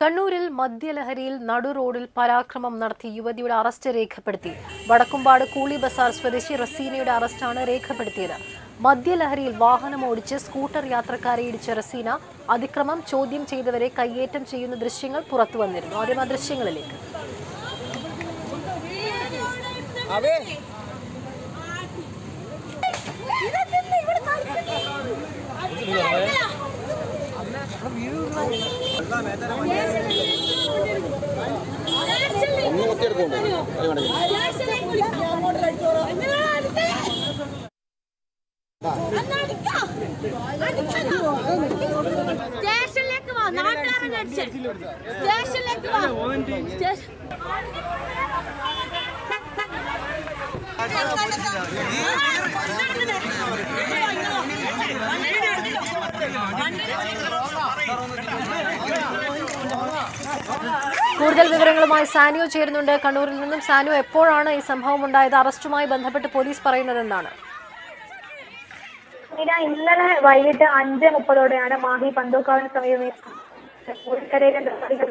കണ്ണൂരിൽ മദ്യലഹരിയിൽ നടു റോഡിൽ പരാക്രമം നടത്തി യുവതിയുടെ അറസ്റ്റ് രേഖപ്പെടുത്തി വടക്കുംപാട് കൂളി ബസാർ സ്വദേശി റസീനയുടെ അറസ്റ്റാണ് രേഖപ്പെടുത്തിയത് മദ്യലഹരിയിൽ വാഹനം ഓടിച്ച് സ്കൂട്ടർ യാത്രക്കാരെ ഇടിച്ച റസീന അതിക്രമം ചോദ്യം ചെയ്തവരെ കയ്യേറ്റം ചെയ്യുന്ന ദൃശ്യങ്ങൾ പുറത്തു വന്നിരുന്നു ആദ്യം ആ ദൃശ്യങ്ങളിലേക്ക് സ്റ്റേഷനിലേക്ക് വാ നാട്ടുകാരനെ അടിച്ച് സ്റ്റേഷനിലേക്ക് വാ സ്റ്റേഷൻ കൂടുതൽ വിവരങ്ങളുമായി സാനിയോ ചേരുന്നുണ്ട് കണ്ണൂരിൽ നിന്നും സാനിയോ എപ്പോഴാണ് ഈ സംഭവം ഉണ്ടായത് അറസ്റ്റുമായി ബന്ധപ്പെട്ട് പോലീസ് പറയുന്നത് എന്താണ് മീര ഇന്നലെ വൈകിട്ട് അഞ്ച് മുപ്പതോടെയാണ് മാഹി പന്തോക്കാവിന് സമീപം കോഴിക്കരയിലെ ദമ്പതികൾ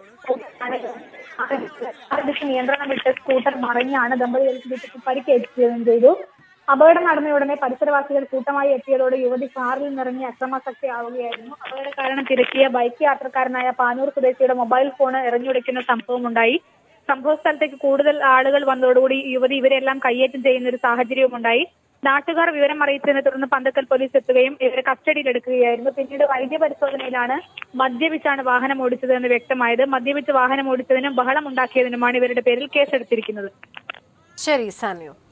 സഞ്ചരിച്ച് നിയന്ത്രണം വിട്ട് സ്കൂട്ടർ മറിഞ്ഞാണ് ദമ്പതികൾക്ക് വീട്ടിൽ പരിക്കേൽക്കുകയും ചെയ്തു അപകടം നടന്ന ഉടനെ പരിസരവാസികൾ കൂട്ടമായി എത്തിയതോടെ യുവതി കാറിൽ നിന്നിറങ്ങി അക്രമാസക്തിയാവുകയായിരുന്നു അപകട കാരണം തിരക്കിയ ബൈക്ക് യാത്രക്കാരനായ പാനൂർ സ്വദേശിയുടെ മൊബൈൽ ഫോൺ എറിഞ്ഞുടയ്ക്കുന്ന സംഭവമുണ്ടായി സംഭവ സ്ഥലത്തേക്ക് കൂടുതൽ ആളുകൾ വന്നതോടുകൂടി യുവതി ഇവരെല്ലാം കയ്യേറ്റം ചെയ്യുന്ന ഒരു സാഹചര്യവും ഉണ്ടായി നാട്ടുകാർ വിവരം അറിയിച്ചതിനെ തുടർന്ന് പന്തക്കൽ പോലീസ് എത്തുകയും ഇവരെ കസ്റ്റഡിയിലെടുക്കുകയായിരുന്നു പിന്നീട് വൈദ്യ പരിശോധനയിലാണ് മദ്യപിച്ചാണ് വാഹനം ഓടിച്ചത് എന്ന് വ്യക്തമായത് മദ്യപിച്ച് വാഹനം ഓടിച്ചതിനും ബഹളം ഉണ്ടാക്കിയതിനുമാണ് ഇവരുടെ പേരിൽ കേസെടുത്തിരിക്കുന്നത് ശരി സാനിയോ